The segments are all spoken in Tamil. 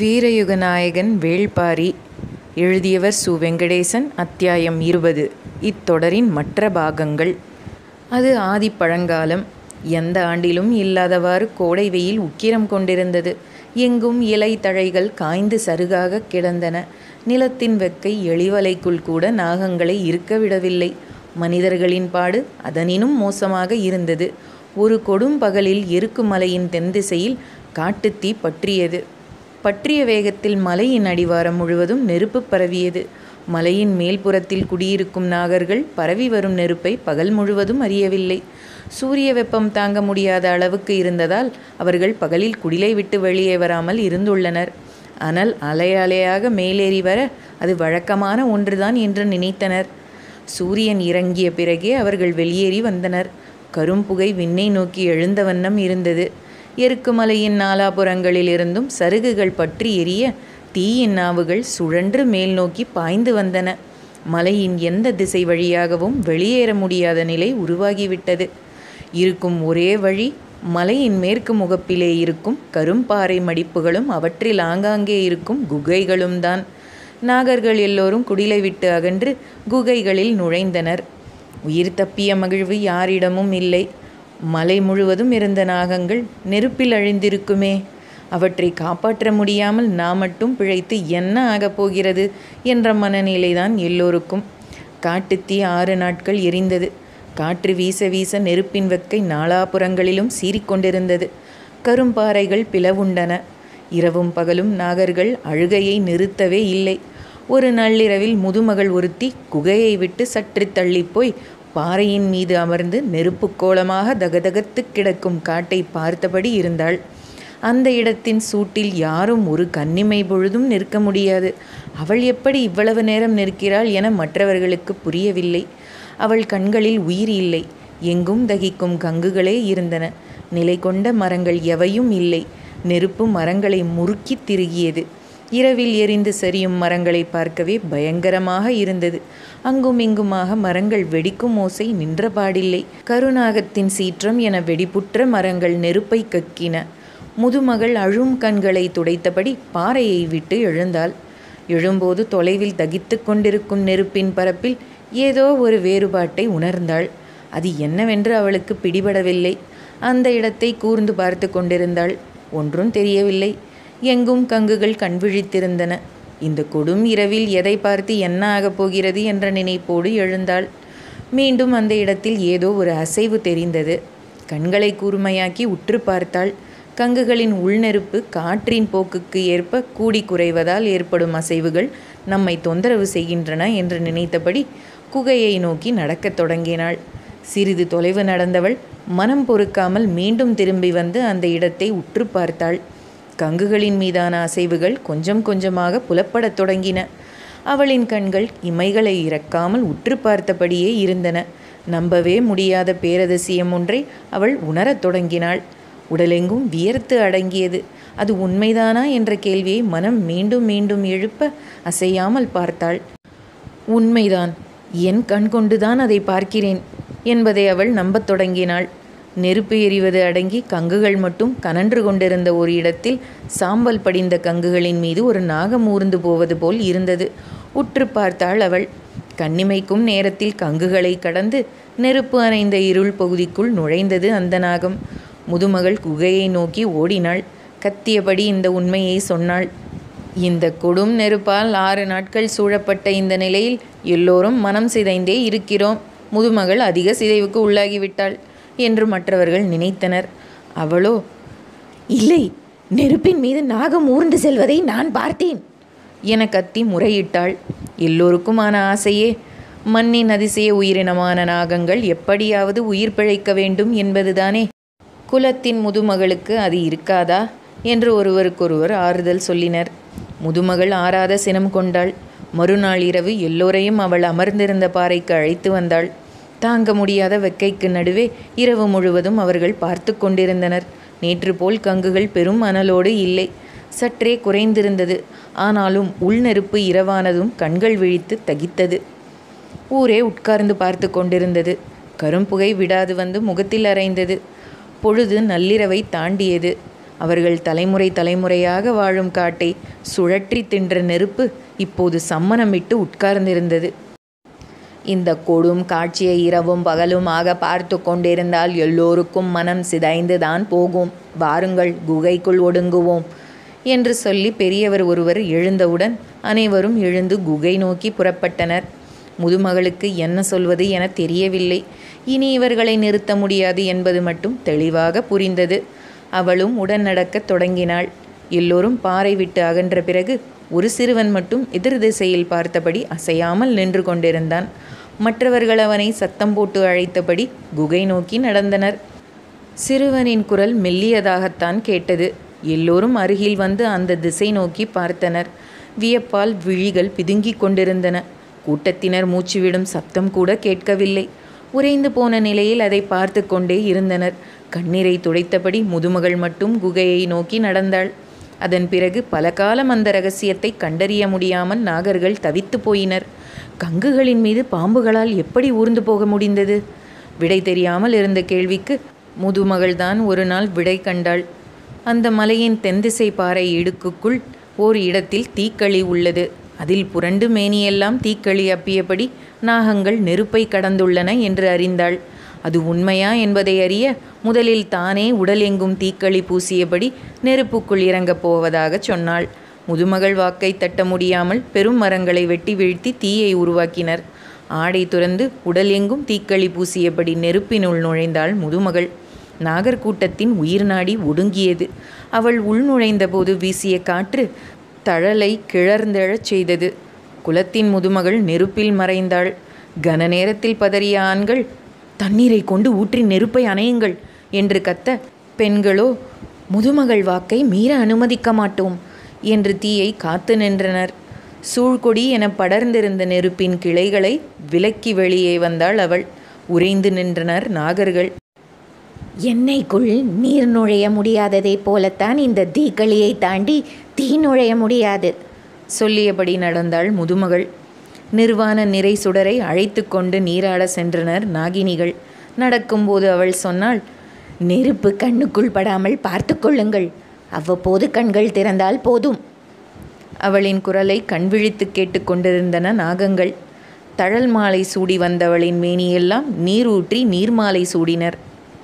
வீரயுகநாயகன் வேள்பாரி எழுதியவர் சு வெங்கடேசன் அத்தியாயம் இருபது இத்தொடரின் மற்ற பாகங்கள் அது ஆதிப் பழங்காலம் எந்த ஆண்டிலும் இல்லாதவாறு கோடை வெயில் உக்கிரம் கொண்டிருந்தது எங்கும் இலை தழைகள் காய்ந்து சருகாக கிடந்தன நிலத்தின் வெக்கை எளிவலைக்குள் கூட நாகங்களை இருக்க விடவில்லை மனிதர்களின் பாடு அதனினும் மோசமாக இருந்தது ஒரு கொடும் பகலில் எருக்குமலையின் தென்திசையில் காட்டுத்தீ பற்றியது பற்றிய வேகத்தில் மலையின் அடிவாரம் முழுவதும் நெருப்பு பரவியது மலையின் மேல்புறத்தில் குடியிருக்கும் நாகர்கள் பரவி வரும் நெருப்பை பகல் முழுவதும் அறியவில்லை சூரிய வெப்பம் தாங்க முடியாத அளவுக்கு இருந்ததால் அவர்கள் பகலில் குடிலை விட்டு வெளியே வராமல் இருந்துள்ளனர் அனல் அலை அலையாக மேலேறி வர அது வழக்கமான ஒன்றுதான் என்று நினைத்தனர் சூரியன் இறங்கிய பிறகே அவர்கள் வெளியேறி வந்தனர் கரும்புகை விண்ணை நோக்கி எழுந்த வண்ணம் இருந்தது எருக்குமலையின் நாலாபுறங்களிலிருந்தும் சருகுகள் பற்றி எரிய தீயின் நாவுகள் சுழன்று மேல் நோக்கி பாய்ந்து வந்தன மலையின் எந்த திசை வழியாகவும் வெளியேற முடியாத நிலை உருவாகிவிட்டது இருக்கும் ஒரே வழி மலையின் மேற்கு முகப்பிலே இருக்கும் கரும்பாறை மடிப்புகளும் அவற்றில் ஆங்காங்கே இருக்கும் குகைகளும் தான் நாகர்கள் எல்லோரும் குடிலை விட்டு அகன்று குகைகளில் நுழைந்தனர் உயிர் தப்பிய மகிழ்வு யாரிடமும் இல்லை மலை முழுவதும் இருந்த நாகங்கள் நெருப்பில் அழிந்திருக்குமே அவற்றை காப்பாற்ற முடியாமல் நாம் மட்டும் பிழைத்து என்ன ஆகப் போகிறது என்ற மனநிலைதான் எல்லோருக்கும் காட்டுத்தீ ஆறு நாட்கள் எரிந்தது காற்று வீச வீச நெருப்பின் வெக்கை நாலாபுறங்களிலும் சீறிக்கொண்டிருந்தது கரும்பாறைகள் பிளவுண்டன இரவும் பகலும் நாகர்கள் அழுகையை நிறுத்தவே இல்லை ஒரு நள்ளிரவில் முதுமகள் ஒருத்தி குகையை விட்டு சற்று தள்ளிப்போய் பாறையின் மீது அமர்ந்து நெருப்பு கோலமாக தகதகத்து கிடக்கும் காட்டை பார்த்தபடி இருந்தாள் அந்த இடத்தின் சூட்டில் யாரும் ஒரு கன்னிமை பொழுதும் நிற்க முடியாது அவள் எப்படி இவ்வளவு நேரம் நிற்கிறாள் என மற்றவர்களுக்கு புரியவில்லை அவள் கண்களில் உயிர் இல்லை எங்கும் தகிக்கும் கங்குகளே இருந்தன நிலை கொண்ட மரங்கள் எவையும் இல்லை நெருப்பு மரங்களை முறுக்கி திருகியது இரவில் எரிந்து சரியும் மரங்களை பார்க்கவே பயங்கரமாக இருந்தது அங்கும் இங்குமாக மரங்கள் வெடிக்கும் ஓசை நின்றபாடில்லை கருநாகத்தின் சீற்றம் என வெடிப்புற்ற மரங்கள் நெருப்பை கக்கின முதுமகள் அழும் கண்களை துடைத்தபடி பாறையை விட்டு எழுந்தாள் எழும்போது தொலைவில் தகித்து கொண்டிருக்கும் நெருப்பின் பரப்பில் ஏதோ ஒரு வேறுபாட்டை உணர்ந்தாள் அது என்னவென்று அவளுக்கு பிடிபடவில்லை அந்த இடத்தை கூர்ந்து பார்த்து கொண்டிருந்தாள் ஒன்றும் தெரியவில்லை எங்கும் கங்குகள் கண்விழித்திருந்தன இந்த கொடும் இரவில் எதை பார்த்து என்ன ஆகப் போகிறது என்ற நினைப்போடு எழுந்தாள் மீண்டும் அந்த இடத்தில் ஏதோ ஒரு அசைவு தெரிந்தது கண்களை கூர்மையாக்கி உற்று பார்த்தாள் கங்குகளின் உள்நெருப்பு காற்றின் போக்குக்கு ஏற்ப கூடி குறைவதால் ஏற்படும் அசைவுகள் நம்மை தொந்தரவு செய்கின்றன என்று நினைத்தபடி குகையை நோக்கி நடக்கத் தொடங்கினாள் சிறிது தொலைவு நடந்தவள் மனம் பொறுக்காமல் மீண்டும் திரும்பி வந்து அந்த இடத்தை உற்று பார்த்தாள் கங்குகளின் மீதான அசைவுகள் கொஞ்சம் கொஞ்சமாக புலப்படத் தொடங்கின அவளின் கண்கள் இமைகளை இறக்காமல் உற்று பார்த்தபடியே இருந்தன நம்பவே முடியாத பேரதிசயம் ஒன்றை அவள் உணரத் தொடங்கினாள் உடலெங்கும் வியர்த்து அடங்கியது அது உண்மைதானா என்ற கேள்வியை மனம் மீண்டும் மீண்டும் எழுப்ப அசையாமல் பார்த்தாள் உண்மைதான் என் கண் கொண்டுதான் அதை பார்க்கிறேன் என்பதை அவள் நம்பத் தொடங்கினாள் நெருப்பு எரிவது அடங்கி கங்குகள் மட்டும் கனன்று கொண்டிருந்த ஒரு இடத்தில் சாம்பல் படிந்த கங்குகளின் மீது ஒரு நாகம் ஊர்ந்து போவது போல் இருந்தது உற்று பார்த்தாள் அவள் கண்ணிமைக்கும் நேரத்தில் கங்குகளை கடந்து நெருப்பு அணைந்த இருள் பகுதிக்குள் நுழைந்தது அந்த நாகம் முதுமகள் குகையை நோக்கி ஓடினாள் கத்தியபடி இந்த உண்மையை சொன்னாள் இந்த கொடும் நெருப்பால் ஆறு நாட்கள் சூழப்பட்ட இந்த நிலையில் எல்லோரும் மனம் சிதைந்தே இருக்கிறோம் முதுமகள் அதிக சிதைவுக்கு உள்ளாகிவிட்டாள் என்று மற்றவர்கள் நினைத்தனர் அவளோ இல்லை நெருப்பின் மீது நாகம் ஊர்ந்து செல்வதை நான் பார்த்தேன் என கத்தி முறையிட்டாள் எல்லோருக்குமான ஆசையே மண்ணின் அதிசய உயிரினமான நாகங்கள் எப்படியாவது உயிர் பிழைக்க வேண்டும் என்பதுதானே குலத்தின் முதுமகளுக்கு அது இருக்காதா என்று ஒருவருக்கொருவர் ஆறுதல் சொல்லினர் முதுமகள் ஆறாத சினம் கொண்டாள் மறுநாள் இரவு எல்லோரையும் அவள் அமர்ந்திருந்த பாறைக்கு அழைத்து வந்தாள் தாங்க முடியாத வெக்கைக்கு நடுவே இரவு முழுவதும் அவர்கள் பார்த்து கொண்டிருந்தனர் நேற்று போல் கங்குகள் பெரும் அனலோடு இல்லை சற்றே குறைந்திருந்தது ஆனாலும் உள்நெருப்பு இரவானதும் கண்கள் விழித்து தகித்தது ஊரே உட்கார்ந்து பார்த்து கொண்டிருந்தது கரும்புகை விடாது வந்து முகத்தில் அரைந்தது பொழுது நள்ளிரவை தாண்டியது அவர்கள் தலைமுறை தலைமுறையாக வாழும் காட்டை சுழற்றி தின்ற நெருப்பு இப்போது சம்மணமிட்டு உட்கார்ந்திருந்தது இந்த கொடும் காட்சியை இரவும் பகலுமாக பார்த்து கொண்டிருந்தால் எல்லோருக்கும் மனம் சிதைந்து தான் போகும் வாருங்கள் குகைக்குள் ஒடுங்குவோம் என்று சொல்லி பெரியவர் ஒருவர் எழுந்தவுடன் அனைவரும் எழுந்து குகை நோக்கி புறப்பட்டனர் முதுமகளுக்கு என்ன சொல்வது என தெரியவில்லை இனி இவர்களை நிறுத்த முடியாது என்பது மட்டும் தெளிவாக புரிந்தது அவளும் உடன் நடக்கத் தொடங்கினாள் எல்லோரும் பாறை விட்டு அகன்ற பிறகு ஒரு சிறுவன் மட்டும் எதிர் திசையில் பார்த்தபடி அசையாமல் நின்று கொண்டிருந்தான் மற்றவர்கள் அவனை சத்தம் போட்டு அழைத்தபடி குகை நோக்கி நடந்தனர் சிறுவனின் குரல் மெல்லியதாகத்தான் கேட்டது எல்லோரும் அருகில் வந்து அந்த திசை நோக்கி பார்த்தனர் வியப்பால் விழிகள் பிதுங்கிக் கொண்டிருந்தன கூட்டத்தினர் மூச்சுவிடும் சப்தம் கூட கேட்கவில்லை உறைந்து போன நிலையில் அதை பார்த்து கொண்டே இருந்தனர் கண்ணீரை துடைத்தபடி முதுமகள் மட்டும் குகையை நோக்கி நடந்தாள் அதன் பிறகு பல காலம் அந்த ரகசியத்தை கண்டறிய முடியாமல் நாகர்கள் தவித்து போயினர் கங்குகளின் மீது பாம்புகளால் எப்படி ஊர்ந்து போக முடிந்தது விடை தெரியாமல் இருந்த கேள்விக்கு முதுமகள்தான் ஒரு நாள் விடை கண்டாள் அந்த மலையின் தென்திசை பாறை இடுக்குக்குள் ஓர் இடத்தில் தீக்களி உள்ளது அதில் புரண்டு மேனியெல்லாம் தீக்களி அப்பியபடி நாகங்கள் நெருப்பை கடந்துள்ளன என்று அறிந்தாள் அது உண்மையா என்பதை அறிய முதலில் தானே உடல் எங்கும் தீக்களி பூசியபடி நெருப்புக்குள் இறங்கப் போவதாகச் சொன்னாள் முதுமகள் வாக்கை தட்ட முடியாமல் பெரும் மரங்களை வெட்டி வீழ்த்தி தீயை உருவாக்கினர் ஆடை துறந்து உடல் எங்கும் தீக்களி பூசியபடி நெருப்பினுள் நுழைந்தாள் முதுமகள் நாகர்கூட்டத்தின் உயிர் நாடி ஒடுங்கியது அவள் உள் நுழைந்தபோது வீசிய காற்று தழலை கிளர்ந்தெழச் செய்தது குலத்தின் முதுமகள் நெருப்பில் மறைந்தாள் கன நேரத்தில் பதறிய ஆண்கள் தண்ணீரை கொண்டு ஊற்றி நெருப்பை அணையுங்கள் என்று கத்த பெண்களோ முதுமகள் வாக்கை மீற அனுமதிக்க மாட்டோம் என்று தீயை காத்து நின்றனர் சூழ்கொடி என படர்ந்திருந்த நெருப்பின் கிளைகளை விலக்கி வெளியே வந்தாள் அவள் உறைந்து நின்றனர் நாகர்கள் எண்ணெய்க்குள் நீர் நுழைய முடியாததைப் போலத்தான் இந்த தீக்களியை தாண்டி தீ நுழைய முடியாது சொல்லியபடி நடந்தாள் முதுமகள் நிர்வாண நிறை சுடரை அழைத்து கொண்டு நீராட சென்றனர் நாகினிகள் நடக்கும்போது அவள் சொன்னாள் நெருப்பு கண்ணுக்குள் படாமல் பார்த்து கொள்ளுங்கள் அவ்வப்போது கண்கள் திறந்தால் போதும் அவளின் குரலை கண்விழித்து கேட்டுக்கொண்டிருந்தன நாகங்கள் தழல் மாலை சூடி வந்தவளின் மேனியெல்லாம் நீர் ஊற்றி நீர்மாலை சூடினர்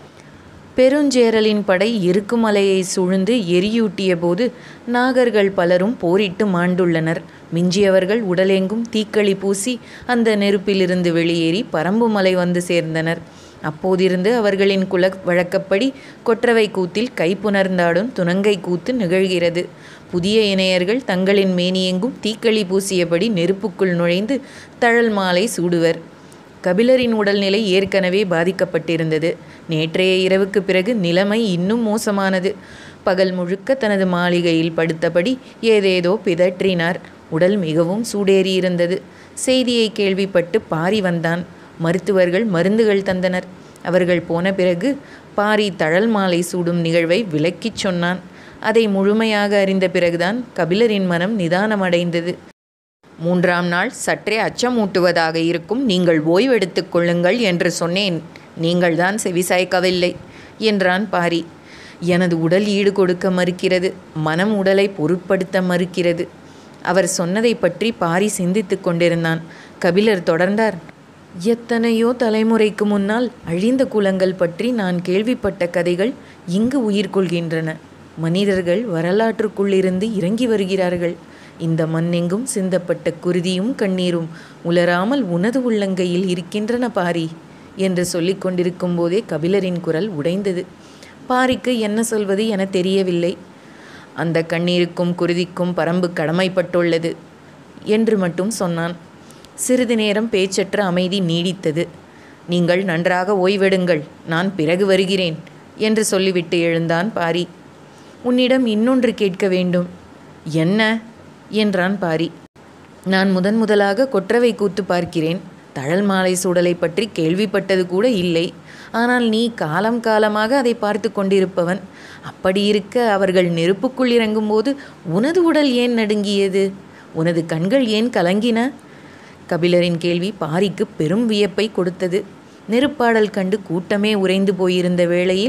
பெருஞ்சேரலின் படை இருக்குமலையை சூழ்ந்து எரியூட்டிய போது நாகர்கள் பலரும் போரிட்டு மாண்டுள்ளனர் மிஞ்சியவர்கள் உடலெங்கும் தீக்களி பூசி அந்த நெருப்பிலிருந்து வெளியேறி பரம்பு மலை வந்து சேர்ந்தனர் அப்போதிருந்து அவர்களின் குல வழக்கப்படி கொற்றவை கூத்தில் கைப்புணர்ந்தாடும் துணங்கை கூத்து நிகழ்கிறது புதிய இணையர்கள் தங்களின் மேனியெங்கும் தீக்களி பூசியபடி நெருப்புக்குள் நுழைந்து தழல் மாலை சூடுவர் கபிலரின் உடல்நிலை ஏற்கனவே பாதிக்கப்பட்டிருந்தது நேற்றைய இரவுக்கு பிறகு நிலைமை இன்னும் மோசமானது பகல் முழுக்க தனது மாளிகையில் படுத்தபடி ஏதேதோ பிதற்றினார் உடல் மிகவும் சூடேறியிருந்தது செய்தியை கேள்விப்பட்டு பாரி வந்தான் மருத்துவர்கள் மருந்துகள் தந்தனர் அவர்கள் போன பிறகு பாரி தழல் மாலை சூடும் நிகழ்வை விளக்கிச் சொன்னான் அதை முழுமையாக அறிந்த பிறகுதான் கபிலரின் மனம் நிதானமடைந்தது மூன்றாம் நாள் சற்றே அச்சமூட்டுவதாக இருக்கும் நீங்கள் ஓய்வெடுத்துக் கொள்ளுங்கள் என்று சொன்னேன் நீங்கள்தான் செவிசாய்க்கவில்லை என்றான் பாரி எனது உடல் ஈடு கொடுக்க மறுக்கிறது மனம் உடலை பொருட்படுத்த மறுக்கிறது அவர் சொன்னதை பற்றி பாரி சிந்தித்துக் கொண்டிருந்தான் கபிலர் தொடர்ந்தார் எத்தனையோ தலைமுறைக்கு முன்னால் அழிந்த குலங்கள் பற்றி நான் கேள்விப்பட்ட கதைகள் இங்கு உயிர் கொள்கின்றன மனிதர்கள் வரலாற்றுக்குள்ளிருந்து இறங்கி வருகிறார்கள் இந்த மண்ணெங்கும் சிந்தப்பட்ட குருதியும் கண்ணீரும் உலராமல் உனது உள்ளங்கையில் இருக்கின்றன பாரி என்று சொல்லிக் கொண்டிருக்கும் போதே கபிலரின் குரல் உடைந்தது பாரிக்கு என்ன சொல்வது என தெரியவில்லை அந்த கண்ணீருக்கும் குருதிக்கும் பரம்பு கடமைப்பட்டுள்ளது என்று மட்டும் சொன்னான் சிறிது நேரம் பேச்சற்ற அமைதி நீடித்தது நீங்கள் நன்றாக ஓய்வெடுங்கள் நான் பிறகு வருகிறேன் என்று சொல்லிவிட்டு எழுந்தான் பாரி உன்னிடம் இன்னொன்று கேட்க வேண்டும் என்ன என்றான் பாரி நான் முதன் முதலாக கொற்றவை கூத்து பார்க்கிறேன் தழல் மாலை சூடலை பற்றி கேள்விப்பட்டது கூட இல்லை ஆனால் நீ காலம் காலமாக அதை பார்த்து கொண்டிருப்பவன் அப்படி இருக்க அவர்கள் நெருப்புக்குள் இறங்கும்போது உனது உடல் ஏன் நடுங்கியது உனது கண்கள் ஏன் கலங்கின கபிலரின் கேள்வி பாரிக்கு பெரும் வியப்பை கொடுத்தது நெருப்பாடல் கண்டு கூட்டமே உறைந்து போயிருந்த வேளையில்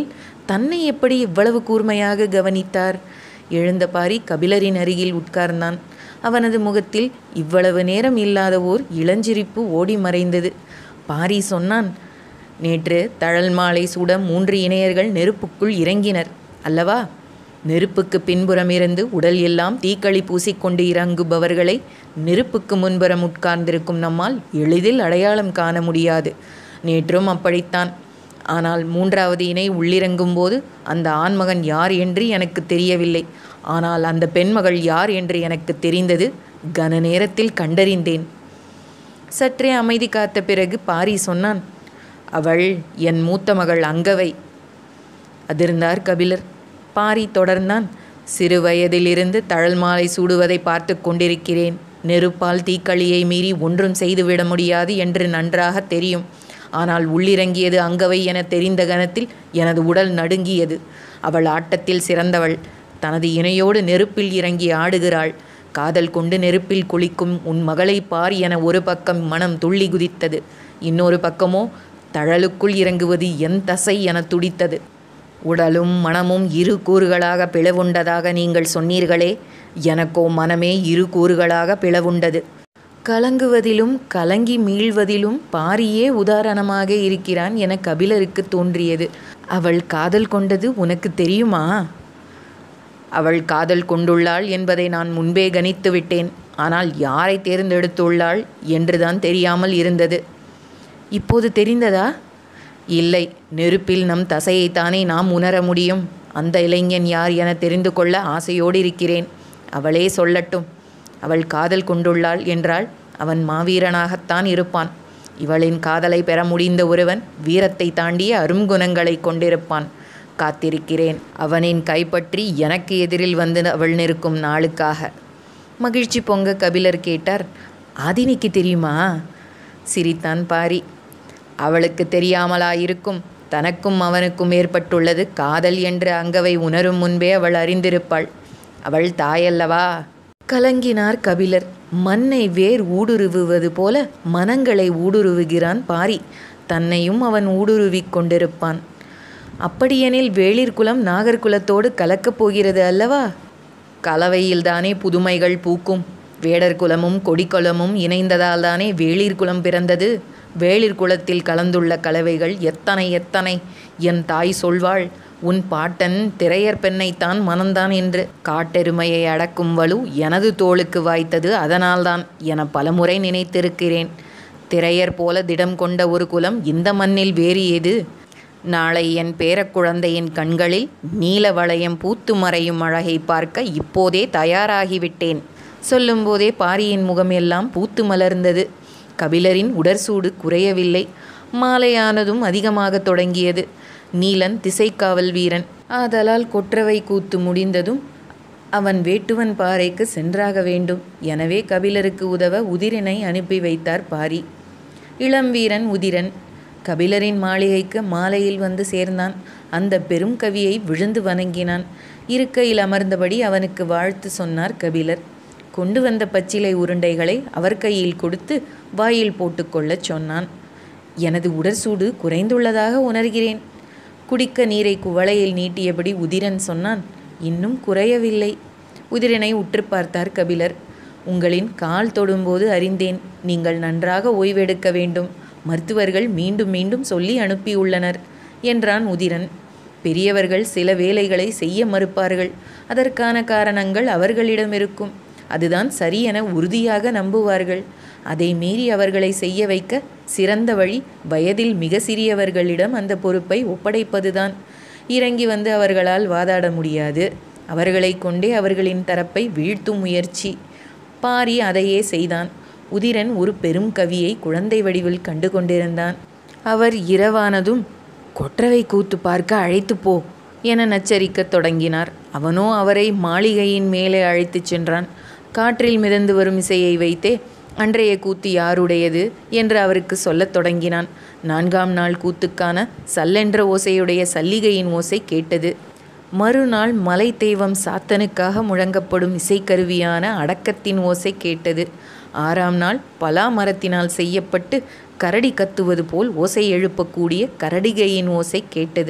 தன்னை எப்படி இவ்வளவு கூர்மையாக கவனித்தார் எழுந்த பாரி கபிலரின் அருகில் உட்கார்ந்தான் அவனது முகத்தில் இவ்வளவு நேரம் இல்லாத ஓர் இளஞ்சிரிப்பு ஓடி மறைந்தது பாரி சொன்னான் நேற்று தழல் மாலை சூட மூன்று இணையர்கள் நெருப்புக்குள் இறங்கினர் அல்லவா நெருப்புக்கு பின்புறம் இருந்து உடல் எல்லாம் தீக்களி பூசிக்கொண்டு இறங்குபவர்களை நெருப்புக்கு முன்புறம் உட்கார்ந்திருக்கும் நம்மால் எளிதில் அடையாளம் காண முடியாது நேற்றும் அப்படித்தான் ஆனால் மூன்றாவது இணை உள்ளிறங்கும் போது அந்த ஆண்மகன் யார் என்று எனக்கு தெரியவில்லை ஆனால் அந்த பெண்மகள் யார் என்று எனக்கு தெரிந்தது கன நேரத்தில் கண்டறிந்தேன் சற்றே அமைதி காத்த பிறகு பாரி சொன்னான் அவள் என் மூத்த மகள் அங்கவை அதிர்ந்தார் கபிலர் பாரி தொடர்ந்தான் சிறு வயதிலிருந்து தழல் மாலை சூடுவதை பார்த்து கொண்டிருக்கிறேன் நெருப்பால் தீக்களியை மீறி ஒன்றும் செய்துவிட முடியாது என்று நன்றாக தெரியும் ஆனால் உள்ளிறங்கியது அங்கவை என தெரிந்த கணத்தில் எனது உடல் நடுங்கியது அவள் ஆட்டத்தில் சிறந்தவள் தனது இணையோடு நெருப்பில் இறங்கி ஆடுகிறாள் காதல் கொண்டு நெருப்பில் குளிக்கும் உன் மகளை பார் என ஒரு பக்கம் மனம் துள்ளி குதித்தது இன்னொரு பக்கமோ தழலுக்குள் இறங்குவது என் தசை என துடித்தது உடலும் மனமும் இரு கூறுகளாக பிளவுண்டதாக நீங்கள் சொன்னீர்களே எனக்கோ மனமே இரு கூறுகளாக பிளவுண்டது கலங்குவதிலும் கலங்கி மீள்வதிலும் பாரியே உதாரணமாக இருக்கிறான் என கபிலருக்கு தோன்றியது அவள் காதல் கொண்டது உனக்கு தெரியுமா அவள் காதல் கொண்டுள்ளாள் என்பதை நான் முன்பே கணித்து விட்டேன் ஆனால் யாரை தேர்ந்தெடுத்துள்ளாள் என்றுதான் தெரியாமல் இருந்தது இப்போது தெரிந்ததா இல்லை நெருப்பில் நம் தசையைத்தானே நாம் உணர முடியும் அந்த இளைஞன் யார் என தெரிந்து கொள்ள ஆசையோடு இருக்கிறேன் அவளே சொல்லட்டும் அவள் காதல் கொண்டுள்ளாள் என்றால் அவன் மாவீரனாகத்தான் இருப்பான் இவளின் காதலை பெற முடிந்த ஒருவன் வீரத்தை தாண்டிய அருங்குணங்களை கொண்டிருப்பான் காத்திருக்கிறேன் அவனின் கைப்பற்றி எனக்கு எதிரில் வந்து அவள் நிற்கும் நாளுக்காக மகிழ்ச்சி பொங்க கபிலர் கேட்டார் ஆதினிக்கு தெரியுமா சிரித்தான் பாரி அவளுக்கு தெரியாமலா இருக்கும் தனக்கும் அவனுக்கும் ஏற்பட்டுள்ளது காதல் என்று அங்கவை உணரும் முன்பே அவள் அறிந்திருப்பாள் அவள் தாயல்லவா கலங்கினார் கபிலர் மண்ணை வேர் ஊடுருவுவது போல மனங்களை ஊடுருவுகிறான் பாரி தன்னையும் அவன் ஊடுருவிக் கொண்டிருப்பான் அப்படியெனில் வேளிர் குலம் நாகர்குலத்தோடு கலக்கப் போகிறது அல்லவா கலவையில்தானே புதுமைகள் பூக்கும் வேடர் குலமும் கொடிக்குலமும் இணைந்ததால் தானே வேளிர் குலம் பிறந்தது வேளிர் குலத்தில் கலந்துள்ள கலவைகள் எத்தனை எத்தனை என் தாய் சொல்வாள் உன் பாட்டன் திரையர் பெண்ணைத்தான் மணந்தான் என்று காட்டெருமையை அடக்கும் வலு எனது தோளுக்கு வாய்த்தது அதனால்தான் என பலமுறை நினைத்திருக்கிறேன் திரையர் போல திடம் கொண்ட ஒரு குலம் இந்த மண்ணில் வேறு ஏது நாளை என் பேரக்குழந்தையின் கண்களில் நீல வளையம் பூத்து மறையும் அழகை பார்க்க இப்போதே தயாராகிவிட்டேன் சொல்லும்போதே பாரியின் முகம் எல்லாம் பூத்து மலர்ந்தது கபிலரின் உடற்சூடு குறையவில்லை மாலையானதும் அதிகமாக தொடங்கியது நீலன் திசைக்காவல் வீரன் ஆதலால் கொற்றவை கூத்து முடிந்ததும் அவன் வேட்டுவன் பாறைக்கு சென்றாக வேண்டும் எனவே கபிலருக்கு உதவ உதிரனை அனுப்பி வைத்தார் பாரி இளம் வீரன் உதிரன் கபிலரின் மாளிகைக்கு மாலையில் வந்து சேர்ந்தான் அந்த பெரும் கவியை விழுந்து வணங்கினான் இருக்கையில் அமர்ந்தபடி அவனுக்கு வாழ்த்து சொன்னார் கபிலர் கொண்டு வந்த பச்சிலை உருண்டைகளை அவர் கையில் கொடுத்து வாயில் போட்டுக்கொள்ளச் சொன்னான் எனது உடற்சூடு குறைந்துள்ளதாக உணர்கிறேன் குடிக்க நீரை குவளையில் நீட்டியபடி உதிரன் சொன்னான் இன்னும் குறையவில்லை உதிரனை உற்று பார்த்தார் கபிலர் உங்களின் கால் தொடும்போது அறிந்தேன் நீங்கள் நன்றாக ஓய்வெடுக்க வேண்டும் மருத்துவர்கள் மீண்டும் மீண்டும் சொல்லி அனுப்பியுள்ளனர் என்றான் உதிரன் பெரியவர்கள் சில வேலைகளை செய்ய மறுப்பார்கள் அதற்கான காரணங்கள் அவர்களிடம் இருக்கும் அதுதான் சரி என உறுதியாக நம்புவார்கள் அதை மீறி அவர்களை செய்ய வைக்க சிறந்த வழி வயதில் மிக சிறியவர்களிடம் அந்த பொறுப்பை ஒப்படைப்பதுதான் இறங்கி வந்து அவர்களால் வாதாட முடியாது அவர்களை கொண்டே அவர்களின் தரப்பை வீழ்த்தும் முயற்சி பாரி அதையே செய்தான் உதிரன் ஒரு பெரும் கவியை குழந்தை வடிவில் கண்டு கொண்டிருந்தான் அவர் இரவானதும் கொற்றவை கூத்து பார்க்க அழைத்து போ என நச்சரிக்கத் தொடங்கினார் அவனோ அவரை மாளிகையின் மேலே அழைத்துச் சென்றான் காற்றில் மிதந்து வரும் இசையை வைத்தே அன்றைய கூத்து யாருடையது என்று அவருக்கு சொல்லத் தொடங்கினான் நான்காம் நாள் கூத்துக்கான சல்லென்ற ஓசையுடைய சல்லிகையின் ஓசை கேட்டது மறுநாள் மலை தெய்வம் சாத்தனுக்காக முழங்கப்படும் இசைக்கருவியான அடக்கத்தின் ஓசை கேட்டது ஆறாம் நாள் பலா மரத்தினால் செய்யப்பட்டு கரடி கத்துவது போல் ஓசை எழுப்பக்கூடிய கரடிகையின் ஓசை கேட்டது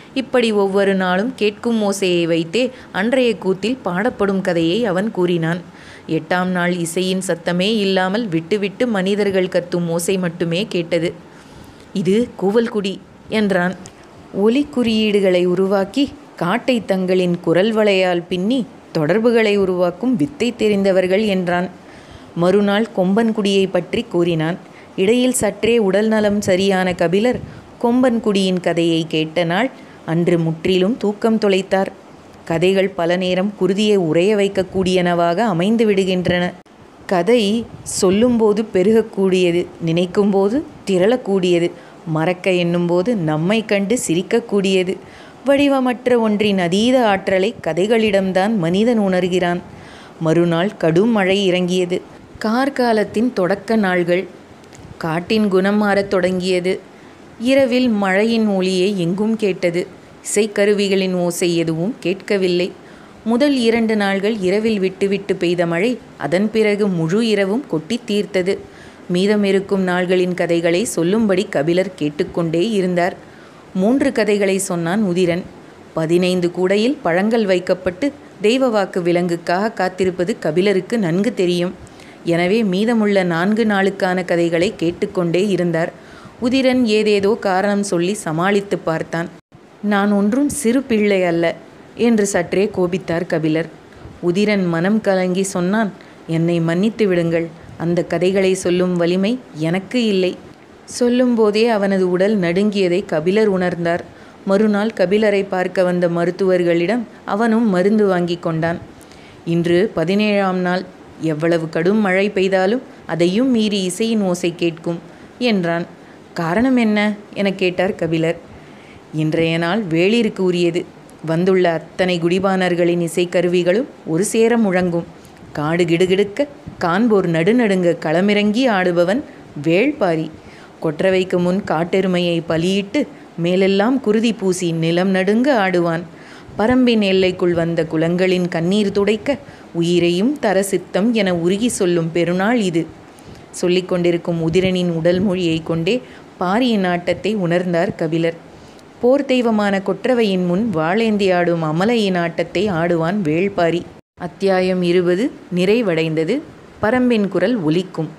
இப்படி ஒவ்வொரு நாளும் கேட்கும் ஓசையை வைத்தே அன்றைய கூத்தில் பாடப்படும் கதையை அவன் கூறினான் எட்டாம் நாள் இசையின் சத்தமே இல்லாமல் விட்டுவிட்டு மனிதர்கள் கத்தும் ஓசை மட்டுமே கேட்டது இது கூவல்குடி என்றான் ஒலி குறியீடுகளை உருவாக்கி காட்டை தங்களின் குரல் வளையால் பின்னி தொடர்புகளை உருவாக்கும் வித்தை தெரிந்தவர்கள் என்றான் மறுநாள் கொம்பன்குடியை பற்றி கூறினான் இடையில் சற்றே உடல் நலம் சரியான கபிலர் கொம்பன்குடியின் கதையை கேட்ட நாள் அன்று முற்றிலும் தூக்கம் தொலைத்தார் கதைகள் பல நேரம் குருதியை உறைய வைக்கக்கூடியனவாக அமைந்து விடுகின்றன கதை சொல்லும்போது பெருகக்கூடியது நினைக்கும்போது திரளக்கூடியது மறக்க எண்ணும்போது நம்மை கண்டு சிரிக்கக்கூடியது வடிவமற்ற ஒன்றின் அதீத ஆற்றலை கதைகளிடம்தான் மனிதன் உணர்கிறான் மறுநாள் கடும் மழை இறங்கியது கார்காலத்தின் தொடக்க நாள்கள் காட்டின் குணம் மாறத் தொடங்கியது இரவில் மழையின் ஒளியை எங்கும் கேட்டது இசைக்கருவிகளின் ஓசை எதுவும் கேட்கவில்லை முதல் இரண்டு நாள்கள் இரவில் விட்டுவிட்டு பெய்த மழை அதன் பிறகு முழு இரவும் கொட்டி தீர்த்தது மீதம் இருக்கும் நாள்களின் கதைகளை சொல்லும்படி கபிலர் கேட்டுக்கொண்டே இருந்தார் மூன்று கதைகளை சொன்னான் உதிரன் பதினைந்து கூடையில் பழங்கள் வைக்கப்பட்டு தெய்வ வாக்கு விலங்குக்காக காத்திருப்பது கபிலருக்கு நன்கு தெரியும் எனவே மீதமுள்ள நான்கு நாளுக்கான கதைகளை கேட்டுக்கொண்டே இருந்தார் உதிரன் ஏதேதோ காரணம் சொல்லி சமாளித்து பார்த்தான் நான் ஒன்றும் சிறு பிள்ளை அல்ல என்று சற்றே கோபித்தார் கபிலர் உதிரன் மனம் கலங்கி சொன்னான் என்னை மன்னித்து விடுங்கள் அந்த கதைகளை சொல்லும் வலிமை எனக்கு இல்லை சொல்லும்போதே அவனது உடல் நடுங்கியதை கபிலர் உணர்ந்தார் மறுநாள் கபிலரை பார்க்க வந்த மருத்துவர்களிடம் அவனும் மருந்து வாங்கி கொண்டான் இன்று பதினேழாம் நாள் எவ்வளவு கடும் மழை பெய்தாலும் அதையும் மீறி இசையின் ஓசை கேட்கும் என்றான் காரணம் என்ன என கேட்டார் கபிலர் இன்றைய நாள் வேளிருக்கு உரியது வந்துள்ள அத்தனை குடிபானர்களின் இசைக்கருவிகளும் ஒரு சேர முழங்கும் காடு கிடுகிடுக்க காண்போர் நடுநடுங்க களமிறங்கி ஆடுபவன் வேள்பாரி கொற்றவைக்கு முன் காட்டெருமையை பலியிட்டு மேலெல்லாம் குருதி பூசி நிலம் நடுங்க ஆடுவான் பரம்பின் எல்லைக்குள் வந்த குலங்களின் கண்ணீர் துடைக்க உயிரையும் தர சித்தம் என உருகி சொல்லும் பெருநாள் இது சொல்லிக் கொண்டிருக்கும் உதிரனின் உடல் மொழியை கொண்டே பாரியின் ஆட்டத்தை உணர்ந்தார் கபிலர் போர் தெய்வமான கொற்றவையின் முன் வாளேந்தி ஆடும் அமலையின் ஆட்டத்தை ஆடுவான் வேள்பாரி அத்தியாயம் இருபது நிறைவடைந்தது பரம்பின் குரல் ஒலிக்கும்